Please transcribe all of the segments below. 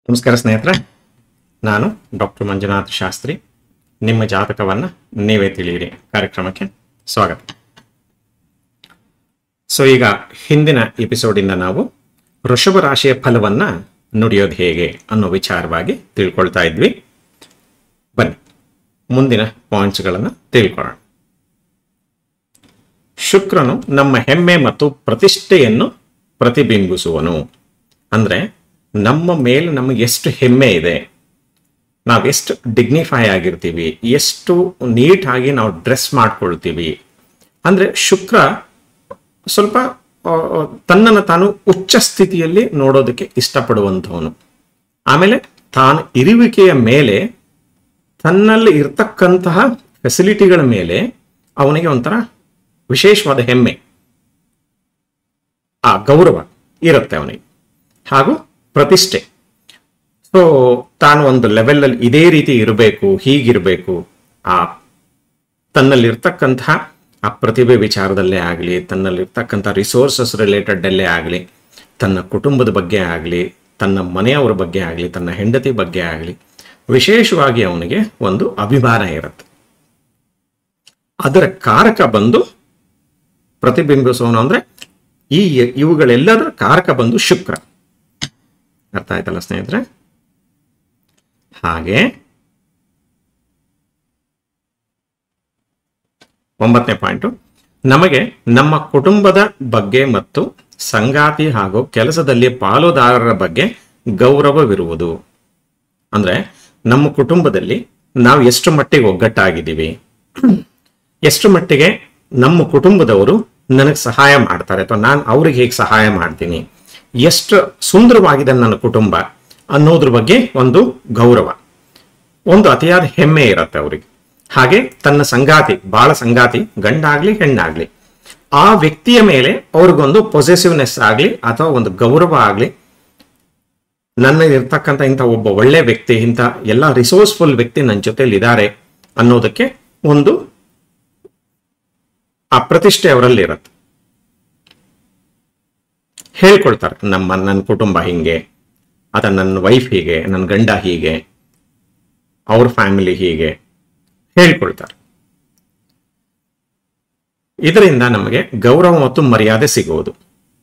ನಮಸ್ಕಾರ ಸ್ನೇಹಿತರೆ ನಾನು ಡಾಕ್ಟರ್ ಮಂಜುನಾಥ್ ಶಾಸ್ತ್ರಿ ನಿಮ್ಮ ಜಾತಕವನ್ನು ನೀವೇ ತಿಳಿಯಿರಿ ಕಾರ್ಯಕ್ರಮಕ್ಕೆ ಸ್ವಾಗತ ಸೊ ಈಗ ಹಿಂದಿನ ಎಪಿಸೋಡಿಂದ ನಾವು ವೃಷಭ ರಾಶಿಯ ಫಲವನ್ನ ನುಡಿಯೋದು ಹೇಗೆ ಅನ್ನೋ ವಿಚಾರವಾಗಿ ತಿಳ್ಕೊಳ್ತಾ ಇದ್ವಿ ಬನ್ನಿ ಮುಂದಿನ ಪಾಯಿಂಟ್ಸ್ಗಳನ್ನು ತಿಳ್ಕೊಳ್ಳೋಣ ಶುಕ್ರನು ನಮ್ಮ ಹೆಮ್ಮೆ ಮತ್ತು ಪ್ರತಿಷ್ಠೆಯನ್ನು ಪ್ರತಿಬಿಂಬಿಸುವನು ಅಂದ್ರೆ ನಮ್ಮ ಮೇಲೆ ನಮಗೆ ಎಷ್ಟು ಹೆಮ್ಮೆ ಇದೆ ನಾವೆಷ್ಟು ಡಿಗ್ನಿಫೈ ಆಗಿರ್ತೀವಿ ಎಷ್ಟು ನೀಟಾಗಿ ನಾವು ಡ್ರೆಸ್ ಮಾಡ್ಕೊಳ್ತೀವಿ ಅಂದ್ರೆ ಶುಕ್ರ ಸ್ವಲ್ಪ ಆ, ತನ್ನನ್ನು ತಾನು ಉಚ್ಚ ಸ್ಥಿತಿಯಲ್ಲಿ ನೋಡೋದಕ್ಕೆ ಇಷ್ಟಪಡುವಂಥವನು ಆಮೇಲೆ ತಾನು ಇರುವಿಕೆಯ ಮೇಲೆ ತನ್ನಲ್ಲಿ ಇರ್ತಕ್ಕಂತಹ ಫೆಸಿಲಿಟಿಗಳ ಮೇಲೆ ಅವನಿಗೆ ಒಂಥರ ವಿಶೇಷವಾದ ಹೆಮ್ಮೆ ಆ ಗೌರವ ಇರುತ್ತೆ ಅವನಿಗೆ ಹಾಗೂ ಪ್ರತಿಷ್ಠೆ ಸೊ ತಾನು ಒಂದು ಲೆವೆಲ್ ಅಲ್ಲಿ ಇದೇ ರೀತಿ ಇರಬೇಕು ಹೀಗಿರಬೇಕು ಆ ತನ್ನಲ್ಲಿರ್ತಕ್ಕಂತಹ ಆ ಪ್ರತಿಭೆ ವಿಚಾರದಲ್ಲೇ ಆಗಲಿ ತನ್ನಲ್ಲಿರ್ತಕ್ಕಂಥ ರಿಸೋರ್ಸಸ್ ರಿಲೇಟೆಡ್ ಅಲ್ಲೇ ಆಗಲಿ ತನ್ನ ಕುಟುಂಬದ ಬಗ್ಗೆ ಆಗಲಿ ತನ್ನ ಮನೆಯವರ ಬಗ್ಗೆ ಆಗಲಿ ತನ್ನ ಹೆಂಡತಿ ಬಗ್ಗೆ ಆಗಲಿ ವಿಶೇಷವಾಗಿ ಅವನಿಗೆ ಒಂದು ಅಭಿಮಾನ ಇರುತ್ತೆ ಅದರ ಕಾರಕ ಬಂದು ಪ್ರತಿಬಿಂಬಿಸೋನು ಅಂದ್ರೆ ಈ ಇವುಗಳೆಲ್ಲದರ ಕಾರಕ ಬಂದು ಶುಕ್ರ ಅರ್ಥ ಆಯ್ತಲ್ಲ ಸ್ನೇಹಿತರೆ ಹಾಗೆ ಒಂಬತ್ತನೇ ಪಾಯಿಂಟು ನಮಗೆ ನಮ್ಮ ಕುಟುಂಬದ ಬಗ್ಗೆ ಮತ್ತು ಸಂಗಾತಿ ಹಾಗೂ ಕೆಲಸದಲ್ಲಿ ಪಾಲುದಾರರ ಬಗ್ಗೆ ಗೌರವವಿರುವುದು ಅಂದ್ರೆ ನಮ್ಮ ಕುಟುಂಬದಲ್ಲಿ ನಾವು ಎಷ್ಟು ಮಟ್ಟಿಗೆ ಒಗ್ಗಟ್ಟಾಗಿದ್ದೀವಿ ಎಷ್ಟು ಮಟ್ಟಿಗೆ ನಮ್ಮ ಕುಟುಂಬದವರು ನನಗೆ ಸಹಾಯ ಮಾಡ್ತಾರೆ ಅಥವಾ ನಾನು ಅವ್ರಿಗೆ ಹೇಗೆ ಸಹಾಯ ಮಾಡ್ತೀನಿ ಎಷ್ಟು ಸುಂದರವಾಗಿದೆ ನನ್ನ ಕುಟುಂಬ ಅನ್ನೋದ್ರ ಬಗ್ಗೆ ಒಂದು ಗೌರವ ಒಂದು ಅತಿಯಾದ ಹೆಮ್ಮೆ ಇರುತ್ತೆ ಅವರಿಗೆ ಹಾಗೆ ತನ್ನ ಸಂಗಾತಿ ಬಾಳ ಸಂಗಾತಿ ಗಂಡಾಗ್ಲಿ ಹೆಣ್ಣಾಗ್ಲಿ ಆ ವ್ಯಕ್ತಿಯ ಮೇಲೆ ಅವ್ರಿಗೊಂದು ಪೊಸೆಸಿವ್ನೆಸ್ ಆಗ್ಲಿ ಅಥವಾ ಒಂದು ಗೌರವ ಆಗ್ಲಿ ನನ್ನ ಇರ್ತಕ್ಕಂಥ ಇಂಥ ಒಬ್ಬ ಒಳ್ಳೆ ವ್ಯಕ್ತಿ ಇಂಥ ಎಲ್ಲ ರಿಸೋರ್ಸ್ಫುಲ್ ವ್ಯಕ್ತಿ ನನ್ನ ಜೊತೆಲಿ ಇದ್ದಾರೆ ಅನ್ನೋದಕ್ಕೆ ಒಂದು ಆ ಪ್ರತಿಷ್ಠೆ ಅವರಲ್ಲಿ ಇರುತ್ತೆ ಹೇಳ್ಕೊಳ್ತಾರೆ ನಮ್ಮ ನನ್ನ ಕುಟುಂಬ ಹಿಂಗೆ ಅಥವಾ ನನ್ನ ವೈಫ್ ಹೀಗೆ ನನ್ನ ಗಂಡ ಹೀಗೆ ಅವ್ರ ಫ್ಯಾಮಿಲಿ ಹೀಗೆ ಹೇಳ್ಕೊಳ್ತಾರೆ ಇದರಿಂದ ನಮಗೆ ಗೌರವ ಮತ್ತು ಮರ್ಯಾದೆ ಸಿಗುವುದು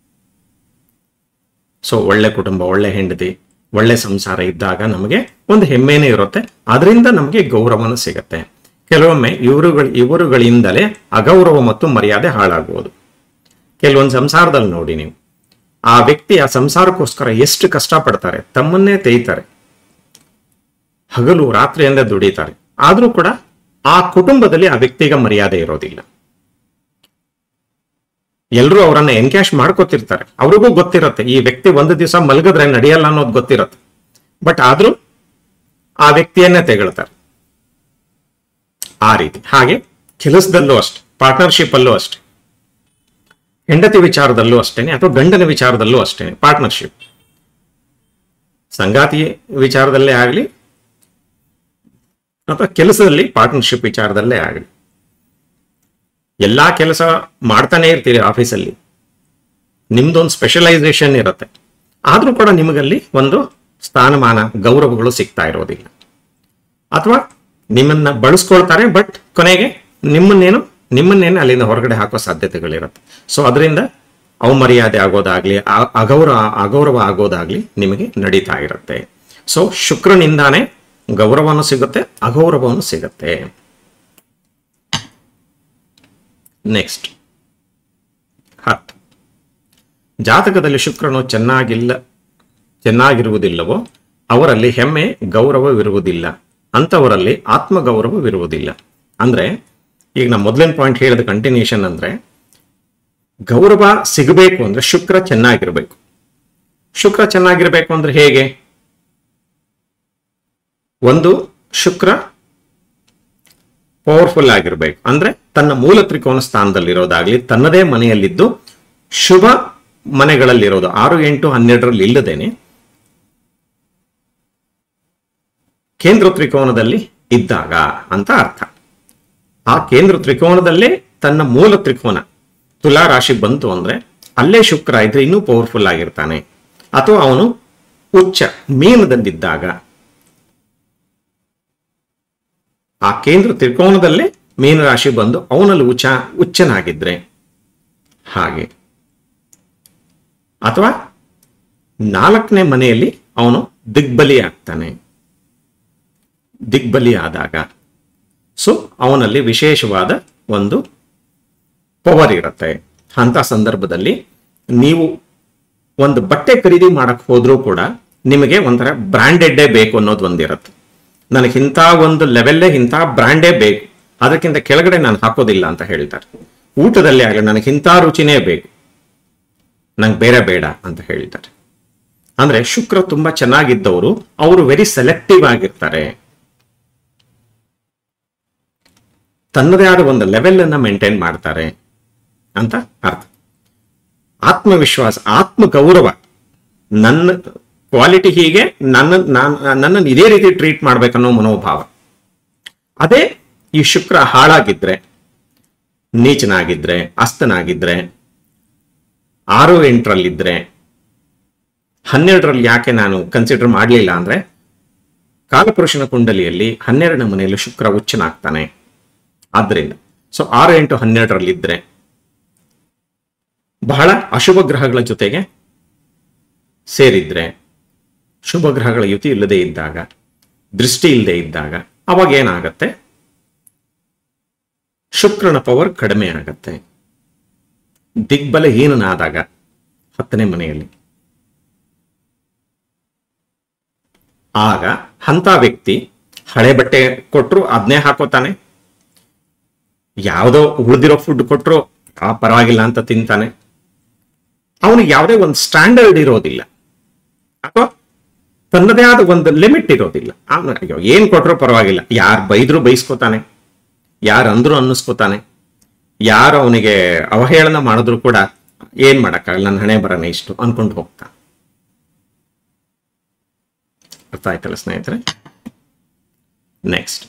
ಸೊ ಒಳ್ಳೆ ಕುಟುಂಬ ಒಳ್ಳೆ ಹೆಂಡತಿ ಒಳ್ಳೆ ಸಂಸಾರ ಇದ್ದಾಗ ನಮಗೆ ಒಂದು ಹೆಮ್ಮೆನೇ ಇರುತ್ತೆ ಅದರಿಂದ ನಮಗೆ ಗೌರವನ ಸಿಗತ್ತೆ ಕೆಲವೊಮ್ಮೆ ಇವರುಗಳ ಇವರುಗಳಿಂದಲೇ ಅಗೌರವ ಮತ್ತು ಮರ್ಯಾದೆ ಹಾಳಾಗುವುದು ಕೆಲವೊಂದು ಸಂಸಾರದಲ್ಲಿ ನೋಡಿ ನೀವು ಆ ವ್ಯಕ್ತಿ ಆ ಸಂಸಾರಕ್ಕೋಸ್ಕರ ಎಷ್ಟು ಕಷ್ಟಪಡ್ತಾರೆ ತಮ್ಮನ್ನೇ ತೇಯ್ತಾರೆ ಹಗಲು ರಾತ್ರಿಯಿಂದ ದುಡಿತಾರೆ ಆದ್ರೂ ಕೂಡ ಆ ಕುಟುಂಬದಲ್ಲಿ ಆ ವ್ಯಕ್ತಿಗೆ ಮರ್ಯಾದೆ ಇರೋದಿಲ್ಲ ಎಲ್ಲರೂ ಅವರನ್ನ ಎನ್ಕ್ಯಾಶ್ ಮಾಡ್ಕೋತಿರ್ತಾರೆ ಅವ್ರಿಗೂ ಗೊತ್ತಿರುತ್ತೆ ಈ ವ್ಯಕ್ತಿ ಒಂದು ದಿವಸ ಮಲಗಿದ್ರೆ ನಡೆಯಲ್ಲ ಅನ್ನೋದು ಗೊತ್ತಿರುತ್ತೆ ಬಟ್ ಆದ್ರೂ ಆ ವ್ಯಕ್ತಿಯನ್ನೇ ತೆಗಳ್ತಾರೆ ಆ ರೀತಿ ಹಾಗೆ ಕೆಲಸದಲ್ಲೂ ಅಷ್ಟೆ ಪಾರ್ಟ್ನರ್ಶಿಪ್ ಅಲ್ಲೂ ಅಷ್ಟೆ ಹೆಂಡತಿ ವಿಚಾರದಲ್ಲೂ ಅಷ್ಟೇನೆ ಅಥವಾ ಗಂಡನ ವಿಚಾರದಲ್ಲೂ ಅಷ್ಟೇನೆ ಪಾರ್ಟ್ನರ್ಶಿಪ್ ಸಂಗಾತಿ ವಿಚಾರದಲ್ಲೇ ಆಗಲಿ ಅಥವಾ ಕೆಲಸದಲ್ಲಿ ಪಾರ್ಟ್ನರ್ಶಿಪ್ ವಿಚಾರದಲ್ಲೇ ಆಗಲಿ ಎಲ್ಲಾ ಕೆಲಸ ಮಾಡ್ತಾನೆ ಇರ್ತೀರಿ ಆಫೀಸಲ್ಲಿ ನಿಮ್ದೊಂದು ಸ್ಪೆಷಲೈಸೇಷನ್ ಇರುತ್ತೆ ಆದ್ರೂ ಕೂಡ ನಿಮಗಲ್ಲಿ ಒಂದು ಸ್ಥಾನಮಾನ ಗೌರವಗಳು ಸಿಗ್ತಾ ಇರೋದಿಲ್ಲ ಅಥವಾ ನಿಮ್ಮನ್ನ ಬಳಸ್ಕೊಳ್ತಾರೆ ಬಟ್ ಕೊನೆಗೆ ನಿಮ್ಮನ್ನೇನು ನಿಮ್ಮನ್ನೇನು ಅಲ್ಲಿಂದ ಹೊರಗಡೆ ಹಾಕೋ ಸಾಧ್ಯತೆಗಳಿರುತ್ತೆ ಸೊ ಅದರಿಂದ ಅವಮರ್ಯಾದೆ ಆಗೋದಾಗ್ಲಿ ಆ- ಅಗೌರವ ಅಗೌರವ ಆಗೋದಾಗ್ಲಿ ನಿಮಗೆ ನಡೀತಾ ಇರುತ್ತೆ ಸೊ ಶುಕ್ರನಿಂದಾನೇ ಗೌರವನು ಸಿಗುತ್ತೆ ಅಗೌರವನು ಸಿಗುತ್ತೆ ನೆಕ್ಸ್ಟ್ ಹತ್ತು ಜಾತಕದಲ್ಲಿ ಶುಕ್ರನು ಚೆನ್ನಾಗಿಲ್ಲ ಚೆನ್ನಾಗಿರುವುದಿಲ್ಲವೋ ಅವರಲ್ಲಿ ಹೆಮ್ಮೆ ಗೌರವವಿರುವುದಿಲ್ಲ ಅಂಥವರಲ್ಲಿ ಆತ್ಮಗೌರವವಿರುವುದಿಲ್ಲ ಅಂದ್ರೆ ಈಗ ನಾ ಮೊದಲಿನ ಪಾಯಿಂಟ್ ಹೇಳಿದ ಕಂಟಿನ್ಯೂಷನ್ ಅಂದ್ರೆ ಗೌರವ ಸಿಗಬೇಕು ಅಂದ್ರೆ ಶುಕ್ರ ಚೆನ್ನಾಗಿರ್ಬೇಕು ಶುಕ್ರ ಚೆನ್ನಾಗಿರ್ಬೇಕು ಅಂದ್ರೆ ಹೇಗೆ ಒಂದು ಶುಕ್ರ ಪವರ್ಫುಲ್ ಆಗಿರ್ಬೇಕು ಅಂದ್ರೆ ತನ್ನ ಮೂಲ ತ್ರಿಕೋನ ಸ್ಥಾನದಲ್ಲಿರೋದಾಗ್ಲಿ ತನ್ನದೇ ಮನೆಯಲ್ಲಿದ್ದು ಶುಭ ಮನೆಗಳಲ್ಲಿರೋದು ಆರು ಎಂಟು ಹನ್ನೆರಡರಲ್ಲಿ ಇಲ್ಲದೇನೆ ಕೇಂದ್ರ ತ್ರಿಕೋನದಲ್ಲಿ ಇದ್ದಾಗ ಅಂತ ಅರ್ಥ ಆ ಕೇಂದ್ರ ತ್ರಿಕೋನದಲ್ಲೇ ತನ್ನ ಮೂಲ ತ್ರಿಕೋನ ತುಲಾ ರಾಶಿ ಬಂತು ಅಂದ್ರೆ ಅಲ್ಲೇ ಶುಕ್ರ ಇದ್ರೆ ಇನ್ನೂ ಪವರ್ಫುಲ್ ಆಗಿರ್ತಾನೆ ಅಥವಾ ಅವನು ಉಚ್ಚ ಮೀನದಲ್ಲಿದ್ದಾಗ ಆ ಕೇಂದ್ರ ತ್ರಿಕೋನದಲ್ಲೇ ಮೀನರಾಶಿ ಬಂದು ಅವನಲ್ಲಿ ಉಚ್ಚ ಉಚ್ಚನಾಗಿದ್ರೆ ಹಾಗೆ ಅಥವಾ ನಾಲ್ಕನೇ ಮನೆಯಲ್ಲಿ ಅವನು ದಿಗ್ಬಲಿ ಆಗ್ತಾನೆ ದಿಗ್ಬಲಿ ಆದಾಗ ಸೊ ಅವನಲ್ಲಿ ವಿಶೇಷವಾದ ಒಂದು ಪವರ್ ಇರುತ್ತೆ ಅಂತ ಸಂದರ್ಭದಲ್ಲಿ ನೀವು ಒಂದು ಬಟ್ಟೆ ಖರೀದಿ ಮಾಡಕ್ ಹೋದ್ರೂ ಕೂಡ ನಿಮಗೆ ಒಂಥರ ಬ್ರಾಂಡೆಡ್ಡೇ ಬೇಕು ಅನ್ನೋದು ಒಂದಿರುತ್ತೆ ನನಗೆ ಇಂಥ ಒಂದು ಲೆವೆಲ್ಲೇ ಇಂಥ ಬ್ರ್ಯಾಂಡೇ ಬೇಕು ಅದಕ್ಕಿಂತ ಕೆಳಗಡೆ ನಾನು ಹಾಕೋದಿಲ್ಲ ಅಂತ ಹೇಳ್ತಾರೆ ಊಟದಲ್ಲಿ ಆಗಲಿ ನನಗೆ ಇಂಥ ರುಚಿನೇ ಬೇಕು ನಂಗೆ ಬೇರೆ ಬೇಡ ಅಂತ ಹೇಳ್ತಾರೆ ಅಂದ್ರೆ ಶುಕ್ರ ತುಂಬಾ ಚೆನ್ನಾಗಿದ್ದವರು ಅವರು ವೆರಿ ಸೆಲೆಕ್ಟಿವ್ ಆಗಿರ್ತಾರೆ ತನ್ನದೇ ಆದ ಒಂದು ಲೆವೆಲ್ ಅನ್ನ ಮೇಂಟೈನ್ ಮಾಡ್ತಾರೆ ಅಂತ ಅರ್ಥ ಆತ್ಮವಿಶ್ವಾಸ ಆತ್ಮ ಗೌರವ ನನ್ನ ಕ್ವಾಲಿಟಿ ಹೀಗೆ ನನ್ನ ನನ್ನನ್ನು ಇದೇ ರೀತಿ ಟ್ರೀಟ್ ಮಾಡ್ಬೇಕನ್ನೋ ಮನೋಭಾವ ಅದೇ ಈ ಶುಕ್ರ ಹಾಳಾಗಿದ್ರೆ ನೀಚನಾಗಿದ್ರೆ ಅಸ್ತನಾಗಿದ್ರೆ ಆರು ಎಂಟರಲ್ಲಿದ್ರೆ ಹನ್ನೆರಡರಲ್ಲಿ ಯಾಕೆ ನಾನು ಕನ್ಸಿಡರ್ ಮಾಡಲಿಲ್ಲ ಅಂದ್ರೆ ಕಾಲಪುರುಷನ ಕುಂಡಲಿಯಲ್ಲಿ ಹನ್ನೆರಡನೇ ಮನೆಯಲ್ಲಿ ಶುಕ್ರ ಉಚ್ಚನಾಗ್ತಾನೆ ಆದ್ರಿಂದ ಸೊ ಆರು ಎಂಟು ಹನ್ನೆರಡರಲ್ಲಿದ್ರೆ ಬಹಳ ಅಶುಭ ಗ್ರಹಗಳ ಜೊತೆಗೆ ಸೇರಿದ್ರೆ ಶುಭ ಗ್ರಹಗಳ ಯುತಿ ಇಲ್ಲದೆ ಇದ್ದಾಗ ದೃಷ್ಟಿ ಇಲ್ಲದೆ ಇದ್ದಾಗ ಅವಾಗ ಏನಾಗತ್ತೆ ಶುಕ್ರನ ಪವರ್ ಕಡಿಮೆ ಆಗತ್ತೆ ದಿಗ್ಬಲಹೀನನಾದಾಗ ಹತ್ತನೇ ಮನೆಯಲ್ಲಿ ಆಗ ಅಂತ ವ್ಯಕ್ತಿ ಹಳೆ ಬಟ್ಟೆ ಕೊಟ್ರು ಅದನ್ನೇ ಹಾಕೋತಾನೆ ಯಾವುದೋ ಉಳಿದಿರೋ ಫುಡ್ ಕೊಟ್ರು ಆ ಪರವಾಗಿಲ್ಲ ಅಂತ ತಿಂತಾನೆ ಅವನಿಗೆ ಯಾವುದೇ ಒಂದು ಸ್ಟ್ಯಾಂಡರ್ಡ್ ಇರೋದಿಲ್ಲ ಅಥವಾ ತನ್ನದೇ ಆದ ಒಂದು ಲಿಮಿಟ್ ಇರೋದಿಲ್ಲ ಅವನು ಅಯ್ಯೋ ಏನ್ ಕೊಟ್ರು ಪರವಾಗಿಲ್ಲ ಯಾರು ಬೈದ್ರು ಬೈಸ್ಕೋತಾನೆ ಯಾರು ಅಂದ್ರು ಅನ್ನಿಸ್ಕೋತಾನೆ ಯಾರು ಅವನಿಗೆ ಅವಹೇಳನ ಮಾಡಿದ್ರು ಕೂಡ ಏನ್ ಮಾಡಕ್ಕಾಗಲ್ಲ ನನ್ನ ಹಣೆ ಬರನ ಇಷ್ಟು ಅನ್ಕೊಂಡು ಹೋಗ್ತಾನೆ ಅರ್ಥ ಆಯ್ತಲ್ಲ ಸ್ನೇಹಿತರೆ ನೆಕ್ಸ್ಟ್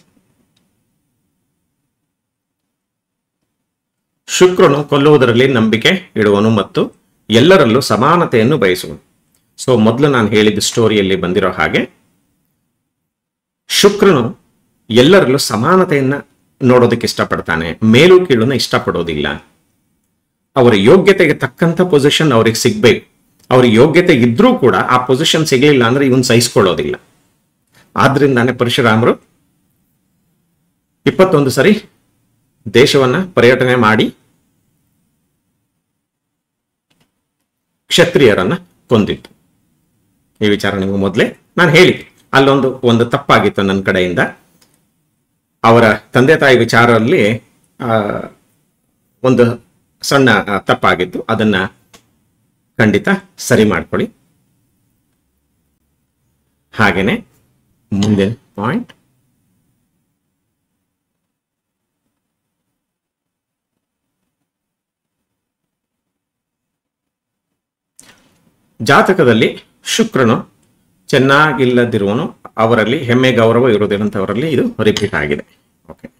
ಶುಕ್ರನು ಕೊಲ್ಲುವುದರಲ್ಲಿ ನಂಬಿಕೆ ಇಡುವನು ಮತ್ತು ಎಲ್ಲರಲ್ಲೂ ಸಮಾನತೆಯನ್ನು ಬಯಸುವನು ಸೊ ಮೊದಲು ನಾನು ಹೇಳಿದ ಸ್ಟೋರಿಯಲ್ಲಿ ಬಂದಿರೋ ಹಾಗೆ ಶುಕ್ರನು ಎಲ್ಲರಲ್ಲೂ ಸಮಾನತೆಯನ್ನ ನೋಡೋದಕ್ಕೆ ಇಷ್ಟಪಡ್ತಾನೆ ಮೇಲು ಕೀಳನ್ನ ಇಷ್ಟಪಡೋದಿಲ್ಲ ಅವರ ಯೋಗ್ಯತೆಗೆ ತಕ್ಕಂತ ಪೊಸಿಷನ್ ಅವ್ರಿಗೆ ಸಿಗ್ಬೇಕು ಅವ್ರ ಯೋಗ್ಯತೆ ಇದ್ರೂ ಕೂಡ ಆ ಪೊಸಿಷನ್ ಸಿಗ್ಲಿಲ್ಲ ಅಂದ್ರೆ ಇವನ್ ಸಹಿಸ್ಕೊಳ್ಳೋದಿಲ್ಲ ಆದ್ರಿಂದಾನೆ ಪರಶುರಾಮರು ಇಪ್ಪತ್ತೊಂದು ಸರಿ ದೇಶವನ್ನ ಪರ್ಯಟನೆ ಮಾಡಿ ಕ್ಷತ್ರಿಯರನ್ನ ಕೊಂದಿತ್ತು ಈ ವಿಚಾರ ನಿಮಗೆ ಮೊದಲೇ ನಾನು ಹೇಳಿ ಅಲ್ಲೊಂದು ಒಂದು ತಪ್ಪಾಗಿತ್ತು ನನ್ನ ಕಡೆಯಿಂದ ಅವರ ತಂದೆ ತಾಯಿ ವಿಚಾರದಲ್ಲಿ ಆ, ಒಂದು ಸಣ್ಣ ಆ, ತಪ್ಪಾಗಿತ್ತು ಅದನ್ನ ಖಂಡಿತ ಸರಿ ಮಾಡ್ಕೊಳ್ಳಿ ಹಾಗೇನೆ ಮುಂದಿನ ಪಾಯಿಂಟ್ ಜಾತಕದಲ್ಲಿ ಶುಕ್ರನು ಚೆನ್ನಾಗಿಲ್ಲದಿರುವನು ಅವರಲ್ಲಿ ಹೆಮ್ಮೆ ಗೌರವ ಇರುವುದಿರಂತವರಲ್ಲಿ ಇದು ರಿಪೀಟ್ ಆಗಿದೆ ಓಕೆ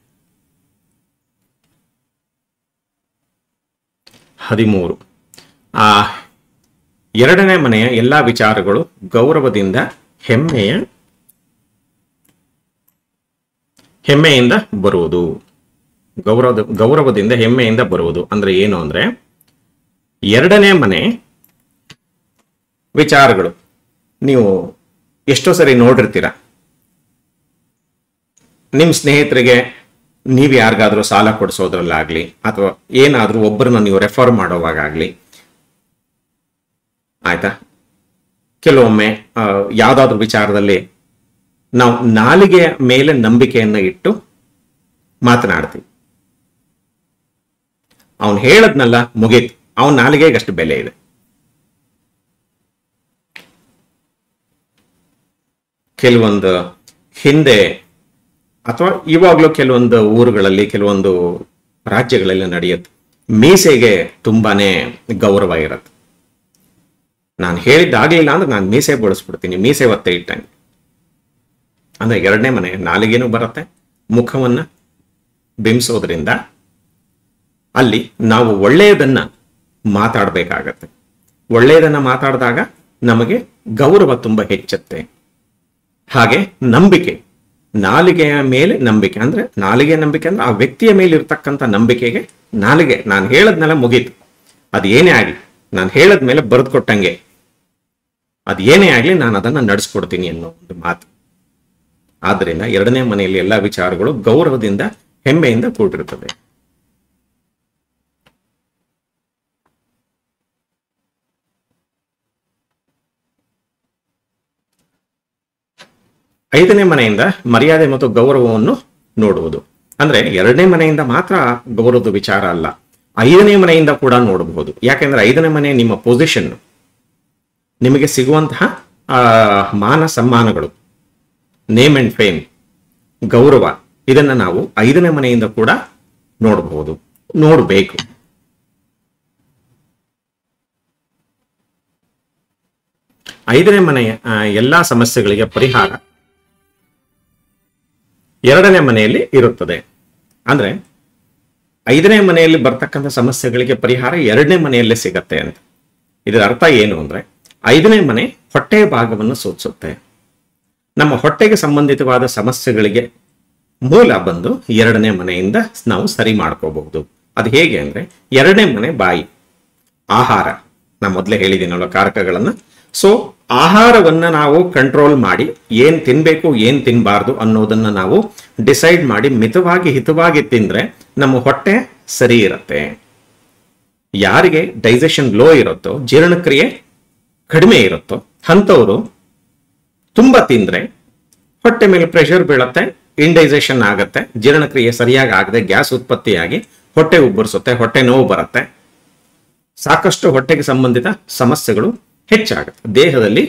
ಹದಿಮೂರು ಆ ಎರಡನೇ ಮನೆಯ ಎಲ್ಲಾ ವಿಚಾರಗಳು ಗೌರವದಿಂದ ಹೆಮ್ಮೆಯ ಹೆಮ್ಮೆಯಿಂದ ಬರುವುದು ಗೌರವದ ಗೌರವದಿಂದ ಹೆಮ್ಮೆಯಿಂದ ಬರುವುದು ಅಂದ್ರೆ ಏನು ಅಂದ್ರೆ ಎರಡನೇ ಮನೆ ವಿಚಾರಗಳು ನೀವು ಎಷ್ಟೋ ಸರಿ ನೋಡಿರ್ತೀರ ನಿಮ್ಮ ಸ್ನೇಹಿತರಿಗೆ ನೀವು ಯಾರಿಗಾದ್ರೂ ಸಾಲ ಕೊಡಿಸೋದ್ರಲ್ಲಾಗ್ಲಿ ಅಥವಾ ಏನಾದ್ರೂ ಒಬ್ಬರನ್ನ ನೀವು ರೆಫರ್ ಮಾಡೋವಾಗಲಿ ಆಯ್ತಾ ಕೆಲವೊಮ್ಮೆ ಆ, ಯಾವ್ದಾದ್ರು ವಿಚಾರದಲ್ಲಿ ನಾವು ನಾಲಿಗೆಯ ಮೇಲೆ ನಂಬಿಕೆಯನ್ನ ಇಟ್ಟು ಮಾತನಾಡ್ತೀವಿ ಅವನು ಹೇಳದ್ನಲ್ಲ ಮುಗೀತು ಅವನ ನಾಲಿಗೆಗೆ ಅಷ್ಟು ಬೆಲೆ ಇದೆ ಕೆಲವೊಂದು ಹಿಂದೆ ಅಥವಾ ಇವಾಗಲೂ ಕೆಲವೊಂದು ಊರುಗಳಲ್ಲಿ ಕೆಲವೊಂದು ರಾಜ್ಯಗಳಲ್ಲಿ ನಡೆಯುತ್ತೆ ಮೀಸೆಗೆ ತುಂಬಾನೇ ಗೌರವ ಇರುತ್ತೆ ನಾನು ಹೇಳಿದ್ದಾಗಲಿಲ್ಲ ಅಂದ್ರೆ ನಾನು ಮೀಸೆ ಬಳಸ್ಬಿಡ್ತೀನಿ ಮೀಸೆ ಒತ್ತೆ ಇಟ್ಟಂಗೆ ಅಂದ್ರೆ ಎರಡನೇ ಮನೆ ನಾಲಿಗೆನೂ ಬರುತ್ತೆ ಮುಖವನ್ನ ಬಿಂಬಿಸೋದ್ರಿಂದ ಅಲ್ಲಿ ನಾವು ಒಳ್ಳೆಯದನ್ನ ಮಾತಾಡಬೇಕಾಗತ್ತೆ ಒಳ್ಳೆಯದನ್ನ ಮಾತಾಡಿದಾಗ ನಮಗೆ ಗೌರವ ತುಂಬ ಹೆಚ್ಚುತ್ತೆ ಹಾಗೆ ನಂಬಿಕೆ ನಾಲಿಗೆಯ ಮೇಲೆ ನಂಬಿಕೆ ಅಂದ್ರೆ ನಾಲಿಗೆ ನಂಬಿಕೆ ಅಂದ್ರೆ ಆ ವ್ಯಕ್ತಿಯ ಮೇಲೆ ಇರ್ತಕ್ಕಂಥ ನಂಬಿಕೆಗೆ ನಾಲಿಗೆ ನಾನು ಹೇಳದ್ನೆಲ್ಲ ಮುಗೀತು ಅದು ಏನೇ ಆಗಲಿ ನಾನು ಹೇಳದ್ಮೇಲೆ ಬರೆದು ಕೊಟ್ಟಂಗೆ ಅದು ಏನೇ ಆಗಲಿ ನಾನು ಅದನ್ನ ನಡೆಸ್ಕೊಡ್ತೀನಿ ಅನ್ನೋ ಒಂದು ಮಾತು ಆದ್ದರಿಂದ ಎರಡನೇ ಮನೆಯಲ್ಲಿ ಎಲ್ಲ ವಿಚಾರಗಳು ಗೌರವದಿಂದ ಹೆಮ್ಮೆಯಿಂದ ಕೂಡಿರುತ್ತದೆ ಐದನೇ ಮನೆಯಿಂದ ಮರ್ಯಾದೆ ಮತ್ತು ಗೌರವವನ್ನು ನೋಡುವುದು ಅಂದ್ರೆ ಎರಡನೇ ಮನೆಯಿಂದ ಮಾತ್ರ ಗೌರವದ ವಿಚಾರ ಅಲ್ಲ ಐದನೇ ಮನೆಯಿಂದ ಕೂಡ ನೋಡಬಹುದು ಯಾಕೆಂದ್ರೆ ಐದನೇ ಮನೆ ನಿಮ್ಮ ಪೊಸಿಷನ್ ನಿಮಗೆ ಸಿಗುವಂತಹ ಆ, ಮಾನ ಸಮ್ಮಾನಗಳು ನೇಮ್ ಅಂಡ್ ಫೇಮ್ ಗೌರವ ಇದನ್ನ ನಾವು ಐದನೇ ಮನೆಯಿಂದ ಕೂಡ ನೋಡಬಹುದು ನೋಡಬೇಕು ಐದನೇ ಮನೆಯ ಆ, ಎಲ್ಲಾ ಸಮಸ್ಯೆಗಳಿಗೆ ಪರಿಹಾರ ಎರಡನೇ ಮನೆಯಲ್ಲಿ ಇರುತ್ತದೆ ಅಂದ್ರೆ ಐದನೇ ಮನೆಯಲ್ಲಿ ಬರ್ತಕ್ಕಂಥ ಸಮಸ್ಯೆಗಳಿಗೆ ಪರಿಹಾರ ಎರಡನೇ ಮನೆಯಲ್ಲೇ ಸಿಗತ್ತೆ ಅಂತ ಇದರ ಅರ್ಥ ಏನು ಅಂದ್ರೆ ಐದನೇ ಮನೆ ಹೊಟ್ಟೆಯ ಭಾಗವನ್ನು ಸೂಚಿಸುತ್ತೆ ನಮ್ಮ ಹೊಟ್ಟೆಗೆ ಸಂಬಂಧಿತವಾದ ಸಮಸ್ಯೆಗಳಿಗೆ ಮೂಲ ಬಂದು ಎರಡನೇ ಮನೆಯಿಂದ ನಾವು ಸರಿ ಮಾಡ್ಕೋಬಹುದು ಅದು ಹೇಗೆ ಅಂದ್ರೆ ಎರಡನೇ ಮನೆ ಬಾಯಿ ಆಹಾರ ನಾ ಮೊದಲೇ ಹೇಳಿದ್ದೀನಲ್ವ ಕಾರಕಗಳನ್ನ ಸೊ ಆಹಾರವನ್ನ ನಾವು ಕಂಟ್ರೋಲ್ ಮಾಡಿ ಏನ್ ತಿನ್ಬೇಕು ಏನ್ ತಿನ್ಬಾರ್ದು ಅನ್ನೋದನ್ನ ನಾವು ಡಿಸೈಡ್ ಮಾಡಿ ಮಿತವಾಗಿ ಹಿತವಾಗಿ ತಿಂದ್ರೆ ನಮ್ಮ ಹೊಟ್ಟೆ ಸರಿ ಇರುತ್ತೆ ಯಾರಿಗೆ ಡೈಜೆಷನ್ ಲೋ ಇರುತ್ತೋ ಜೀರ್ಣಕ್ರಿಯೆ ಕಡಿಮೆ ಇರುತ್ತೋ ಅಂಥವ್ರು ತುಂಬಾ ತಿಂದ್ರೆ ಹೊಟ್ಟೆ ಮೇಲೆ ಪ್ರೆಷರ್ ಬೀಳುತ್ತೆ ಇಂಡೈಜೆಷನ್ ಆಗುತ್ತೆ ಜೀರ್ಣಕ್ರಿಯೆ ಸರಿಯಾಗಿ ಆಗದೆ ಗ್ಯಾಸ್ ಉತ್ಪತ್ತಿಯಾಗಿ ಹೊಟ್ಟೆ ಉಬ್ಬರಿಸುತ್ತೆ ಹೊಟ್ಟೆ ನೋವು ಬರುತ್ತೆ ಸಾಕಷ್ಟು ಹೊಟ್ಟೆಗೆ ಸಂಬಂಧಿತ ಸಮಸ್ಯೆಗಳು ಹೆಚ್ಚಾಗುತ್ತೆ ದೇಹದಲ್ಲಿ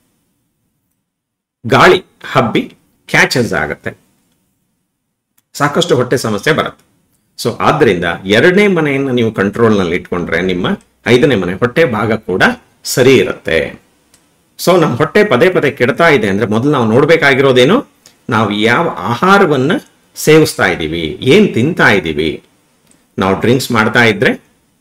ಗಾಳಿ ಹಬ್ಬಿ ಕ್ಯಾಚಸ್ ಆಗುತ್ತೆ ಸಾಕಷ್ಟು ಹೊಟ್ಟೆ ಸಮಸ್ಯೆ ಬರುತ್ತೆ ಸೊ ಆದ್ರಿಂದ ಎರಡನೇ ಮನೆಯನ್ನು ನೀವು ಕಂಟ್ರೋಲ್ನಲ್ಲಿ ಇಟ್ಕೊಂಡ್ರೆ ನಿಮ್ಮ ಐದನೇ ಮನೆ ಹೊಟ್ಟೆ ಭಾಗ ಕೂಡ ಸರಿ ಇರುತ್ತೆ ಸೊ ನಮ್ಮ ಹೊಟ್ಟೆ ಪದೇ ಪದೇ ಕೆಡ್ತಾ ಇದೆ ಅಂದ್ರೆ ಮೊದಲು ನಾವು ನೋಡ್ಬೇಕಾಗಿರೋದೇನು ನಾವು ಯಾವ ಆಹಾರವನ್ನ ಸೇವಿಸ್ತಾ ಇದ್ದೀವಿ ಏನ್ ತಿಂತಾ ಇದ್ದೀವಿ ನಾವು ಡ್ರಿಂಕ್ಸ್ ಮಾಡ್ತಾ ಇದ್ರೆ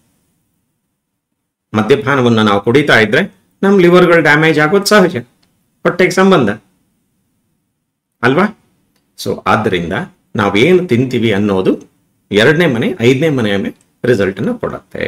ಮದ್ಯಪಾನವನ್ನು ನಾವು ಕುಡಿತಾ ಇದ್ರೆ ನಮ್ಮ ಲಿವರ್ಗಳು ಡ್ಯಾಮೇಜ್ ಆಗೋದು ಸಹಜ ಹೊಟ್ಟೆಗೆ ಸಂಬಂಧ ಅಲ್ವಾ ಸೊ ಆದ್ದರಿಂದ ನಾವೇನು ತಿಂತೀವಿ ಅನ್ನೋದು ಎರಡನೇ ಮನೆ ಐದನೇ ಮನೆಯ ಮೇಲೆ ರಿಸಲ್ಟ್ ಅನ್ನು ಕೊಡುತ್ತೆ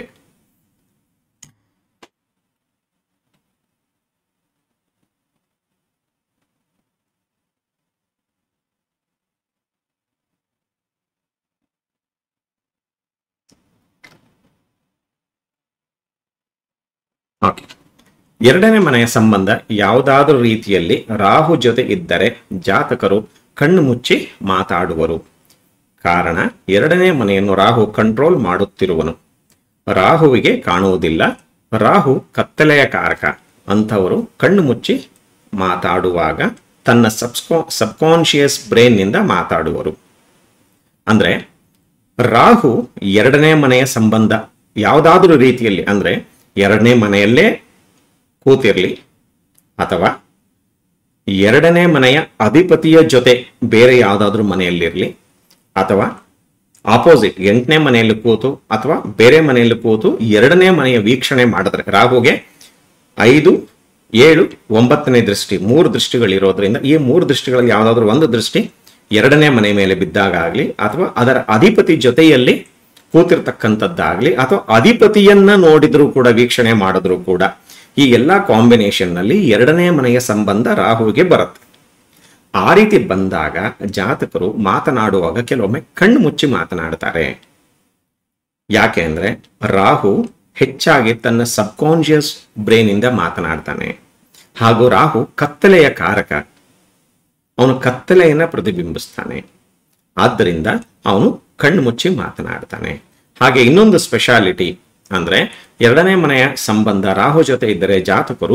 ಓಕೆ ಎರಡನೇ ಮನೆಯ ಸಂಬಂಧ ಯಾವುದಾದರೂ ರೀತಿಯಲ್ಲಿ ರಾಹು ಜೊತೆ ಇದ್ದರೆ ಜಾತಕರು ಕಣ್ಣು ಮುಚ್ಚಿ ಮಾತಾಡುವರು ಕಾರಣ ಎರಡನೇ ಮನೆಯನ್ನು ರಾಹು ಕಂಟ್ರೋಲ್ ಮಾಡುತ್ತಿರುವನು ರಾಹುವಿಗೆ ಕಾಣುವುದಿಲ್ಲ ರಾಹು ಕತ್ತಲೆಯ ಕಾರಕ ಅಂಥವರು ಕಣ್ಣು ಮುಚ್ಚಿ ಮಾತಾಡುವಾಗ ತನ್ನ ಸಬ್ಸ್ಕೋ ಸಬ್ಕಾನ್ಷಿಯಸ್ ಬ್ರೈನ್ನಿಂದ ಮಾತಾಡುವರು ಅಂದ್ರೆ ರಾಹು ಎರಡನೇ ಮನೆಯ ಸಂಬಂಧ ಯಾವುದಾದ್ರೂ ರೀತಿಯಲ್ಲಿ ಅಂದ್ರೆ ಎರಡನೇ ಮನೆಯಲ್ಲೇ ಕೂತಿರ್ಲಿ ಅಥವಾ ಎರಡನೇ ಮನೆಯ ಅಧಿಪತಿಯ ಜೊತೆ ಬೇರೆ ಯಾವುದಾದ್ರೂ ಮನೆಯಲ್ಲಿರಲಿ ಅಥವಾ ಆಪೋಸಿಟ್ ಎಂಟನೇ ಮನೆಯಲ್ಲಿ ಕೂತು ಅಥವಾ ಬೇರೆ ಮನೆಯಲ್ಲಿ ಕೂತು ಎರಡನೇ ಮನೆಯ ವೀಕ್ಷಣೆ ಮಾಡಿದ್ರೆ ರಾಹುಗೆ ಐದು ಏಳು ಒಂಬತ್ತನೇ ದೃಷ್ಟಿ ಮೂರು ದೃಷ್ಟಿಗಳಿರೋದ್ರಿಂದ ಈ ಮೂರು ದೃಷ್ಟಿಗಳಲ್ಲಿ ಯಾವುದಾದ್ರೂ ಒಂದು ದೃಷ್ಟಿ ಎರಡನೇ ಮನೆ ಮೇಲೆ ಬಿದ್ದಾಗ ಆಗಲಿ ಅಥವಾ ಅದರ ಅಧಿಪತಿ ಜೊತೆಯಲ್ಲಿ ಕೂತಿರ್ತಕ್ಕಂಥದ್ದಾಗ್ಲಿ ಅಥವಾ ಅಧಿಪತಿಯನ್ನ ನೋಡಿದ್ರು ಕೂಡ ವೀಕ್ಷಣೆ ಮಾಡಿದ್ರು ಕೂಡ ಈ ಎಲ್ಲಾ ಕಾಂಬಿನೇಷನ್ ನಲ್ಲಿ ಎರಡನೇ ಮನೆಯ ಸಂಬಂಧ ರಾಹುವಿಗೆ ಬರುತ್ತೆ ಆ ರೀತಿ ಬಂದಾಗ ಜಾತಕರು ಮಾತನಾಡುವಾಗ ಕೆಲವೊಮ್ಮೆ ಕಣ್ಣು ಮುಚ್ಚಿ ಮಾತನಾಡ್ತಾರೆ ಯಾಕೆ ಅಂದ್ರೆ ರಾಹು ಹೆಚ್ಚಾಗಿ ತನ್ನ ಸಬ್ಕಾನ್ಷಿಯಸ್ ಬ್ರೈನ್ ಇಂದ ಮಾತನಾಡ್ತಾನೆ ಹಾಗೂ ರಾಹು ಕತ್ತಲೆಯ ಕಾರಕ ಅವನು ಕತ್ತಲೆಯನ್ನ ಪ್ರತಿಬಿಂಬಿಸ್ತಾನೆ ಆದ್ದರಿಂದ ಅವನು ಕಣ್ಣು ಮುಚ್ಚಿ ಮಾತನಾಡ್ತಾನೆ ಹಾಗೆ ಇನ್ನೊಂದು ಸ್ಪೆಷಾಲಿಟಿ ಅಂದ್ರೆ ಎರಡನೇ ಮನೆಯ ಸಂಬಂಧ ರಾಹು ಜೊತೆ ಇದ್ದರೆ ಜಾತಕರು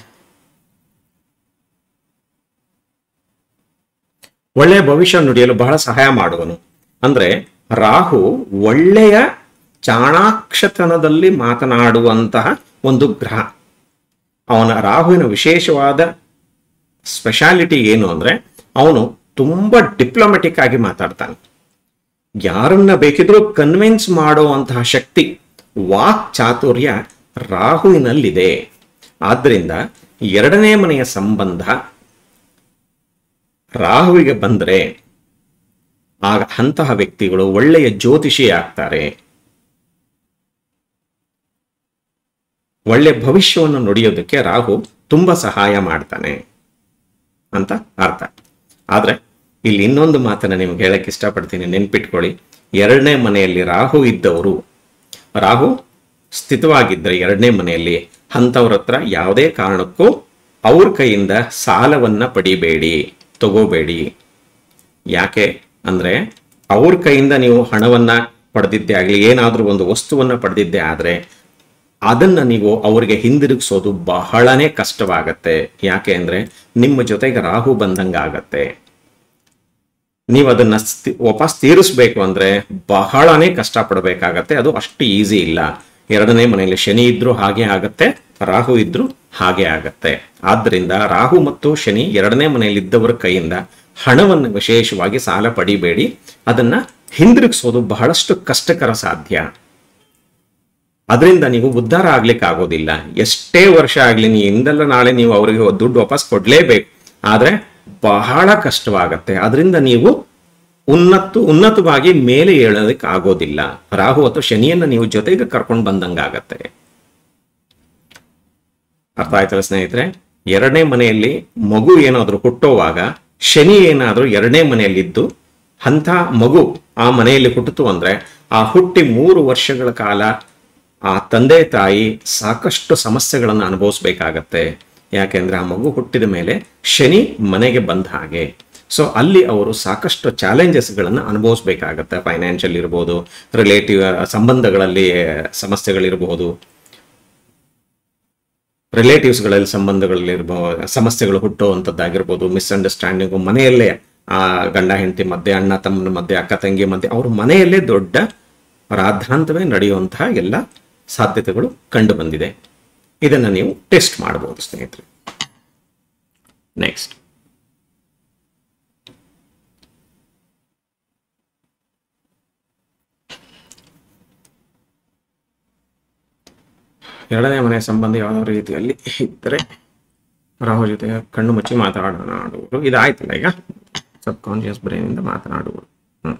ಒಳ್ಳೆಯ ಭವಿಷ್ಯ ನುಡಿಯಲು ಬಹಳ ಸಹಾಯ ಮಾಡುವನು ಅಂದ್ರೆ ರಾಹು ಒಳ್ಳೆಯ ಚಾಣಾಕ್ಷತನದಲ್ಲಿ ಮಾತನಾಡುವಂತಹ ಒಂದು ಗ್ರಹ ಅವನ ರಾಹುವಿನ ವಿಶೇಷವಾದ ಸ್ಪೆಷಾಲಿಟಿ ಏನು ಅಂದ್ರೆ ಅವನು ತುಂಬಾ ಡಿಪ್ಲೊಮೆಟಿಕ್ ಆಗಿ ಮಾತಾಡ್ತಾನೆ ಯಾರನ್ನ ಬೇಕಿದ್ರೂ ಕನ್ವಿನ್ಸ್ ಮಾಡುವಂತಹ ಶಕ್ತಿ ವಾಕ್ ಚಾತುರ್ಯ ರಾಹುವಿನಲ್ಲಿದೆ ಆದ್ರಿಂದ ಎರಡನೇ ಮನೆಯ ಸಂಬಂಧ ರಾಹುವಿಗೆ ಬಂದರೆ ಆಗ ಅಂತಹ ವ್ಯಕ್ತಿಗಳು ಒಳ್ಳೆಯ ಜ್ಯೋತಿಷಿ ಆಗ್ತಾರೆ ಒಳ್ಳೆ ಭವಿಷ್ಯವನ್ನು ನುಡಿಯೋದಕ್ಕೆ ರಾಹು ತುಂಬಾ ಸಹಾಯ ಮಾಡ್ತಾನೆ ಅಂತ ಅರ್ಥ ಆದ್ರೆ ಇಲ್ಲಿ ಇನ್ನೊಂದು ಮಾತನ್ನ ನಿಮ್ಗೆ ಹೇಳಕ್ ಇಷ್ಟಪಡ್ತೀನಿ ನೆನ್ಪಿಟ್ಕೊಳ್ಳಿ ಎರಡನೇ ಮನೆಯಲ್ಲಿ ರಾಹು ಇದ್ದವರು ರಾಹು ಸ್ಥಿತವಾಗಿದ್ದರೆ ಎರಡನೇ ಮನೆಯಲ್ಲಿ ಅಂಥವ್ರ ಹತ್ರ ಯಾವುದೇ ಕಾರಣಕ್ಕೂ ಅವ್ರ ಕೈಯಿಂದ ಸಾಲವನ್ನ ಪಡಿಬೇಡಿ ತಗೋಬೇಡಿ ಯಾಕೆ ಅಂದ್ರೆ ಅವ್ರ ಕೈಯಿಂದ ನೀವು ಹಣವನ್ನ ಪಡೆದಿದ್ದೇ ಆಗಲಿ ಏನಾದರೂ ಒಂದು ವಸ್ತುವನ್ನ ಪಡೆದಿದ್ದೇ ಆದ್ರೆ ಅದನ್ನ ನೀವು ಅವರಿಗೆ ಹಿಂದಿರುಗಿಸೋದು ಬಹಳನೇ ಕಷ್ಟವಾಗತ್ತೆ ಯಾಕೆ ಅಂದ್ರೆ ನಿಮ್ಮ ಜೊತೆಗೆ ರಾಹು ಬಂದಂಗಾಗತ್ತೆ ನೀವು ಅದನ್ನ ಸ್ಥಿ- ವಾಪಸ್ ತೀರಿಸ್ಬೇಕು ಅಂದ್ರೆ ಬಹಳನೇ ಕಷ್ಟಪಡಬೇಕಾಗತ್ತೆ ಅದು ಅಷ್ಟು ಈಸಿ ಇಲ್ಲ ಎರಡನೇ ಮನೆಯಲ್ಲಿ ಶನಿ ಇದ್ರೂ ಹಾಗೆ ಆಗತ್ತೆ ರಾಹು ಇದ್ರೂ ಹಾಗೆ ಆಗತ್ತೆ ಆದ್ರಿಂದ ರಾಹು ಮತ್ತು ಶನಿ ಎರಡನೇ ಮನೆಯಲ್ಲಿ ಇದ್ದವರ ಕೈಯಿಂದ ಹಣವನ್ನು ವಿಶೇಷವಾಗಿ ಸಾಲ ಪಡಿಬೇಡಿ ಅದನ್ನ ಹಿಂದಿರುಗಿಸೋದು ಬಹಳಷ್ಟು ಕಷ್ಟಕರ ಸಾಧ್ಯ ಅದರಿಂದ ನೀವು ಉದ್ಧಾರ ಆಗ್ಲಿಕ್ಕೆ ಆಗೋದಿಲ್ಲ ಎಷ್ಟೇ ವರ್ಷ ಆಗ್ಲಿ ನೀವು ಇಂದಲ್ಲ ನಾಳೆ ನೀವು ಅವರಿಗೆ ದುಡ್ಡು ವಾಪಸ್ ಕೊಡ್ಲೇಬೇಕು ಆದ್ರೆ ಬಹಳ ಕಷ್ಟವಾಗತ್ತೆ ಅದರಿಂದ ನೀವು ಉನ್ನತ ಉನ್ನತವಾಗಿ ಮೇಲೆ ಏಳೋದಕ್ಕೆ ಆಗೋದಿಲ್ಲ ರಾಹು ಅಥವಾ ಶನಿಯನ್ನ ನೀವು ಜೊತೆಗೆ ಕರ್ಕೊಂಡು ಬಂದಂಗಾಗತ್ತೆ ಅರ್ಥ ಆಯ್ತಲ್ಲ ಸ್ನೇಹಿತರೆ ಎರಡನೇ ಮನೆಯಲ್ಲಿ ಮಗು ಏನಾದ್ರೂ ಹುಟ್ಟೋವಾಗ ಶನಿ ಏನಾದ್ರೂ ಎರಡನೇ ಮನೆಯಲ್ಲಿದ್ದು ಅಂಥ ಮಗು ಆ ಮನೆಯಲ್ಲಿ ಹುಟ್ಟಿತು ಅಂದ್ರೆ ಆ ಹುಟ್ಟಿ ಮೂರು ವರ್ಷಗಳ ಕಾಲ ಆ ತಂದೆ ತಾಯಿ ಸಾಕಷ್ಟು ಸಮಸ್ಯೆಗಳನ್ನು ಅನುಭವಿಸ್ಬೇಕಾಗತ್ತೆ ಯಾಕೆಂದ್ರೆ ಆ ಮಗು ಹುಟ್ಟಿದ ಮೇಲೆ ಶನಿ ಮನೆಗೆ ಬಂದ ಹಾಗೆ ಸೊ ಅಲ್ಲಿ ಅವರು ಸಾಕಷ್ಟು ಚಾಲೆಂಜಸ್ಗಳನ್ನು ಅನುಭವಿಸ್ಬೇಕಾಗತ್ತೆ ಫೈನಾನ್ಷಿಯಲ್ ಇರ್ಬೋದು ರಿಲೇಟಿವ್ ಸಂಬಂಧಗಳಲ್ಲಿ ಸಮಸ್ಯೆಗಳಿರ್ಬೋದು ರಿಲೇಟಿವ್ಸ್ಗಳಲ್ಲಿ ಸಂಬಂಧಗಳಲ್ಲಿ ಇರ್ಬೋದು ಸಮಸ್ಯೆಗಳು ಹುಟ್ಟುವಂಥದ್ದಾಗಿರ್ಬೋದು ಮಿಸ್ಅಂಡರ್ಸ್ಟ್ಯಾಂಡಿಂಗು ಮನೆಯಲ್ಲೇ ಆ ಗಂಡ ಹೆಂಡತಿ ಮಧ್ಯೆ ಅಣ್ಣ ತಮ್ಮನ ಮಧ್ಯೆ ಅಕ್ಕ ತಂಗಿ ಮಧ್ಯೆ ಅವ್ರ ಮನೆಯಲ್ಲೇ ದೊಡ್ಡ ರಾದ್ಧಾಂತವೇ ನಡೆಯುವಂತಹ ಎಲ್ಲ ಸಾಧ್ಯತೆಗಳು ಕಂಡು ಬಂದಿದೆ ಇದನ್ನ ನೀವು ಟೆಸ್ಟ್ ಮಾಡಬಹುದು ಸ್ನೇಹಿತರೆ ನೆಕ್ಸ್ಟ್ ಎರಡನೇ ಮನೆ ಸಂಬಂಧ ಯಾವ ರೀತಿಯಲ್ಲಿ ಇದ್ದರೆ ರಾಹು ಜೊತೆ ಕಣ್ಣು ಮುಚ್ಚಿ ಮಾತನಾಡೋಣ ಆಡುವರು ಇದಾಯ್ತಲ್ಲ ಈಗ ಸಬ್ ಕಾನ್ಶಿಯಸ್ ಬ್ರೈನಿಂದ ಮಾತನಾಡುವರು ಹ್ಮ್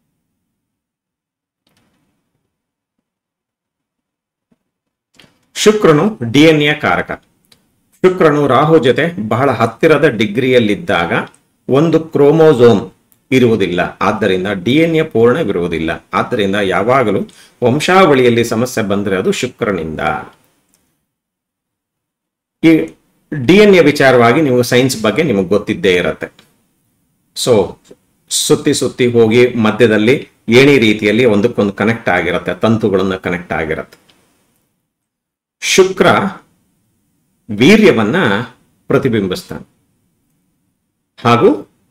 ಶುಕ್ರನು ಡಿ ಎನ್ ಎ ಕಾರಕ ಶುಕ್ರನು ರಾಹು ಜೊತೆ ಬಹಳ ಹತ್ತಿರದ ಡಿಗ್ರಿಯಲ್ಲಿದ್ದಾಗ ಒಂದು ಕ್ರೋಮೋಸೋಮ್ ಇರುವುದಿಲ್ಲ ಆದ್ದರಿಂದ ಡಿ ಎನ್ ಎ ಪೂರ್ಣವಿರುವುದಿಲ್ಲ ಆದ್ದರಿಂದ ಯಾವಾಗಲೂ ವಂಶಾವಳಿಯಲ್ಲಿ ಸಮಸ್ಯೆ ಬಂದರೆ ಅದು ಶುಕ್ರನಿಂದ ಈ ಡಿ ಎನ್ ಎ ವಿಚಾರವಾಗಿ ನೀವು ಸೈನ್ಸ್ ಬಗ್ಗೆ ನಿಮಗೆ ಗೊತ್ತಿದ್ದೇ ಇರತ್ತೆ ಸೊ ಸುತ್ತಿ ಸುತ್ತಿ ಹೋಗಿ ಮಧ್ಯದಲ್ಲಿ ಏಣಿ ರೀತಿಯಲ್ಲಿ ಒಂದಕ್ಕೊಂದು ಕನೆಕ್ಟ್ ಆಗಿರುತ್ತೆ ತಂತುಗಳನ್ನ ಕನೆಕ್ಟ್ ಆಗಿರುತ್ತೆ ಶುಕ್ರ ವೀರ್ಯವನ್ನ ಪ್ರತಿಬಿಂಬಿಸ್ತಾನೆ ಹಾಗೂ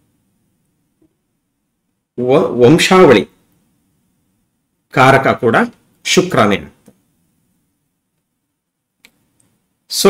ವ- ವಂಶಾವಳಿ ಕಾರಕ ಕೂಡ ಶುಕ್ರನೇ ಸೊ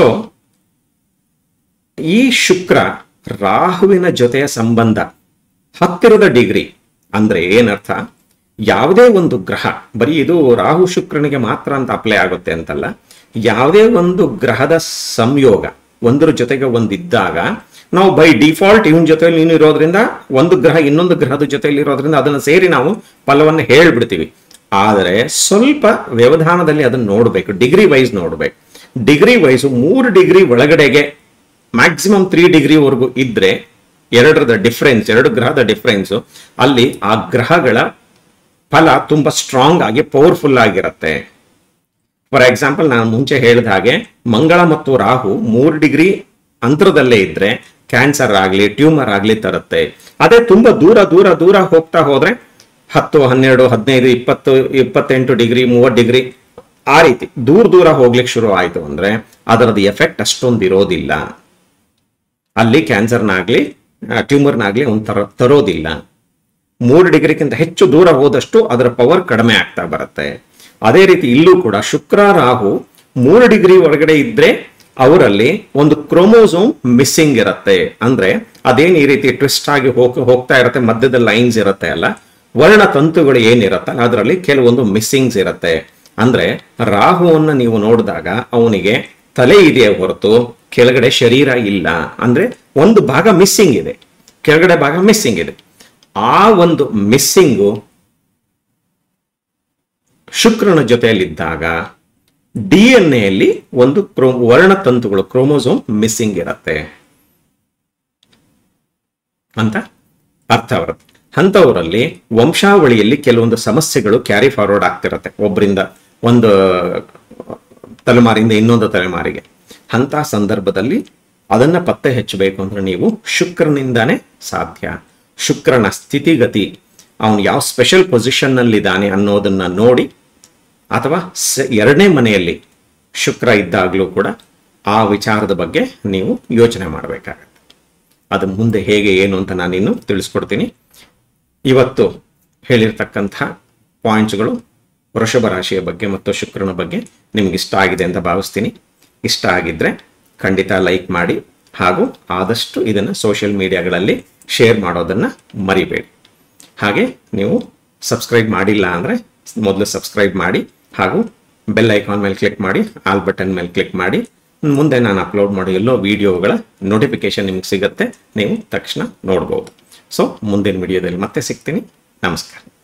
ಈ ಶುಕ್ರ ರಾಹುವಿನ ಜೊತೆಯ ಸಂಬಂಧ ಹತ್ತಿರದ ಡಿಗ್ರಿ ಅಂದ್ರೆ ಏನರ್ಥ ಯಾವುದೇ ಒಂದು ಗ್ರಹ ಬರೀ ಇದು ರಾಹು ಶುಕ್ರನಿಗೆ ಮಾತ್ರ ಅಂತ ಅಪ್ಲೈ ಆಗುತ್ತೆ ಅಂತಲ್ಲ ಯಾವುದೇ ಒಂದು ಗ್ರಹದ ಸಂಯೋಗ ಒಂದರ ಜೊತೆಗೆ ಒಂದಿದ್ದಾಗ ನಾವು ಬೈ ಡಿಫಾಲ್ಟ್ ಇವನ್ ಜೊತೆಲಿ ನೀನು ಇರೋದ್ರಿಂದ ಒಂದು ಗ್ರಹ ಇನ್ನೊಂದು ಗ್ರಹದ ಜೊತೆಲಿ ಇರೋದ್ರಿಂದ ಅದನ್ನು ಸೇರಿ ನಾವು ಫಲವನ್ನು ಹೇಳ್ಬಿಡ್ತೀವಿ ಆದರೆ ಸ್ವಲ್ಪ ವ್ಯವಧಾನದಲ್ಲಿ ಅದನ್ನು ನೋಡಬೇಕು ಡಿಗ್ರಿ ವೈಸ್ ನೋಡಬೇಕು ಡಿಗ್ರಿ ವೈಸು ಮೂರು ಡಿಗ್ರಿ ಒಳಗಡೆಗೆ ಮ್ಯಾಕ್ಸಿಮಮ್ ತ್ರೀ ಡಿಗ್ರಿವರೆಗೂ ಇದ್ರೆ ಎರಡರದ ಡಿಫ್ರೆನ್ಸ್ ಎರಡು ಗ್ರಹದ ಡಿಫ್ರೆನ್ಸ್ ಅಲ್ಲಿ ಆ ಗ್ರಹಗಳ ಫಲ ತುಂಬಾ ಸ್ಟ್ರಾಂಗ್ ಆಗಿ ಪವರ್ಫುಲ್ ಆಗಿರುತ್ತೆ ಫಾರ್ ಎಕ್ಸಾಂಪಲ್ ನಾನು ಮುಂಚೆ ಹೇಳಿದ ಹಾಗೆ ಮಂಗಳ ಮತ್ತು ರಾಹು ಮೂರು ಡಿಗ್ರಿ ಅಂತರದಲ್ಲೇ ಇದ್ರೆ ಕ್ಯಾನ್ಸರ್ ಆಗಲಿ ಟ್ಯೂಮರ್ ಆಗಲಿ ತರುತ್ತೆ ಅದೇ ತುಂಬಾ ದೂರ ದೂರ ದೂರ ಹೋಗ್ತಾ ಹೋದ್ರೆ ಹತ್ತು ಹನ್ನೆರಡು ಹದಿನೈದು ಇಪ್ಪತ್ತು ಇಪ್ಪತ್ತೆಂಟು ಡಿಗ್ರಿ ಮೂವತ್ತು ಡಿಗ್ರಿ ಆ ರೀತಿ ದೂರ ದೂರ ಹೋಗ್ಲಿಕ್ಕೆ ಶುರು ಆಯ್ತು ಅಂದ್ರೆ ಅದರದ್ದು ಎಫೆಕ್ಟ್ ಅಷ್ಟೊಂದು ಇರೋದಿಲ್ಲ ಅಲ್ಲಿ ಕ್ಯಾನ್ಸರ್ನಾಗ್ಲಿ ಟ್ಯೂಮರ್ನಾಗ್ಲಿ ಒಂಥರ ತರೋದಿಲ್ಲ ಮೂರು ಡಿಗ್ರಿಗಿಂತ ಹೆಚ್ಚು ದೂರ ಹೋದಷ್ಟು ಅದರ ಪವರ್ ಕಡಿಮೆ ಆಗ್ತಾ ಬರುತ್ತೆ ಅದೇ ರೀತಿ ಇಲ್ಲೂ ಕೂಡ ಶುಕ್ರ ರಾಹು ಮೂರು ಡಿಗ್ರಿ ಒಳಗಡೆ ಇದ್ರೆ ಅವರಲ್ಲಿ ಒಂದು ಕ್ರೋಮೋಸೋಮ್ ಮಿಸ್ಸಿಂಗ್ ಇರುತ್ತೆ ಅಂದ್ರೆ ಅದೇನ್ ಈ ರೀತಿ ಟ್ವಿಸ್ಟ್ ಆಗಿ ಹೋಗ್ ಹೋಗ್ತಾ ಇರುತ್ತೆ ಮಧ್ಯದ ಲೈನ್ಸ್ ಇರುತ್ತೆ ಅಲ್ಲ ವರ್ಣ ತಂತುಗಳು ಏನಿರತ್ತಲ್ಲ ಅದರಲ್ಲಿ ಕೆಲವೊಂದು ಮಿಸ್ಸಿಂಗ್ಸ್ ಇರುತ್ತೆ ಅಂದ್ರೆ ರಾಹುವನ್ನ ನೀವು ನೋಡಿದಾಗ ಅವನಿಗೆ ತಲೆ ಇದೆಯೇ ಹೊರತು ಕೆಳಗಡೆ ಶರೀರ ಇಲ್ಲ ಅಂದ್ರೆ ಒಂದು ಭಾಗ ಮಿಸ್ಸಿಂಗ್ ಇದೆ ಕೆಳಗಡೆ ಭಾಗ ಮಿಸ್ಸಿಂಗ್ ಇದೆ ಆ ಒಂದು ಮಿಸ್ಸಿಂಗು ಶುಕ್ರನ ಜೊತೆಯಲ್ಲಿದ್ದಾಗ ಡಿ ಎನ್ ಎಲ್ಲಿ ಒಂದು ಕ್ರೋ ವರ್ಣತಂತುಗಳು ಕ್ರೋಮೋಸೋಮ್ ಮಿಸ್ಸಿಂಗ್ ಇರತ್ತೆ ಅಂತ ಅರ್ಥ ಬರುತ್ತೆ ಅಂಥವರಲ್ಲಿ ವಂಶಾವಳಿಯಲ್ಲಿ ಕೆಲವೊಂದು ಸಮಸ್ಯೆಗಳು ಕ್ಯಾರಿ ಫಾರ್ವರ್ಡ್ ಆಗ್ತಿರತ್ತೆ ಒಬ್ಬರಿಂದ ಒಂದು ತಲೆಮಾರಿಂದ ಇನ್ನೊಂದು ತಲೆಮಾರಿಗೆ ಅಂತ ಸಂದರ್ಭದಲ್ಲಿ ಅದನ್ನ ಪತ್ತೆ ಹಚ್ಚಬೇಕು ಅಂದ್ರೆ ನೀವು ಶುಕ್ರನಿಂದಾನೇ ಸಾಧ್ಯ ಶುಕ್ರನ ಸ್ಥಿತಿಗತಿ ಅವನು ಯಾವ ಸ್ಪೆಷಲ್ ಪೊಸಿಷನ್ನಲ್ಲಿದ್ದಾನೆ ಅನ್ನೋದನ್ನ ನೋಡಿ ಅಥವಾ ಸ- ಎರಡನೇ ಮನೆಯಲ್ಲಿ ಶುಕ್ರ ಇದ್ದಾಗಲೂ ಕೂಡ ಆ ವಿಚಾರದ ಬಗ್ಗೆ ನೀವು ಯೋಚನೆ ಮಾಡಬೇಕಾಗತ್ತೆ ಅದು ಮುಂದೆ ಹೇಗೆ ಏನು ಅಂತ ನಾನಿನ್ನು ತಿಳಿಸ್ಕೊಡ್ತೀನಿ ಇವತ್ತು ಹೇಳಿರ್ತಕ್ಕಂಥ ಪಾಯಿಂಟ್ಸ್ಗಳು ವೃಷಭ ರಾಶಿಯ ಬಗ್ಗೆ ಮತ್ತು ಶುಕ್ರನ ಬಗ್ಗೆ ನಿಮ್ಗೆ ಇಷ್ಟ ಆಗಿದೆ ಅಂತ ಭಾವಿಸ್ತೀನಿ ಇಷ್ಟ ಆಗಿದ್ರೆ ಖಂಡಿತ ಲೈಕ್ ಮಾಡಿ ಹಾಗೂ ಆದಷ್ಟು ಇದನ್ನು ಸೋಷಿಯಲ್ ಮೀಡಿಯಾಗಳಲ್ಲಿ ಶೇರ್ ಮಾಡೋದನ್ನು ಮರಿಬೇಡಿ ಹಾಗೆ ನೀವು ಸಬ್ಸ್ಕ್ರೈಬ್ ಮಾಡಿಲ್ಲ ಅಂದರೆ ಮೊದಲು ಸಬ್ಸ್ಕ್ರೈಬ್ ಮಾಡಿ ಹಾಗೂ ಬೆಲ್ ಐಕಾನ್ ಮೇಲೆ ಕ್ಲಿಕ್ ಮಾಡಿ ಆಲ್ ಬಟನ್ ಮೇಲೆ ಕ್ಲಿಕ್ ಮಾಡಿ ಮುಂದೆ ನಾನು ಅಪ್ಲೋಡ್ ಮಾಡೋ ಎಲ್ಲೋ ವಿಡಿಯೋಗಳ ನೋಟಿಫಿಕೇಶನ್ ನಿಮ್ಗೆ ಸಿಗುತ್ತೆ ನೀವು ತಕ್ಷಣ ನೋಡ್ಬೋದು ಸೊ ಮುಂದಿನ ವಿಡಿಯೋದಲ್ಲಿ ಮತ್ತೆ ಸಿಗ್ತೀನಿ ನಮಸ್ಕಾರ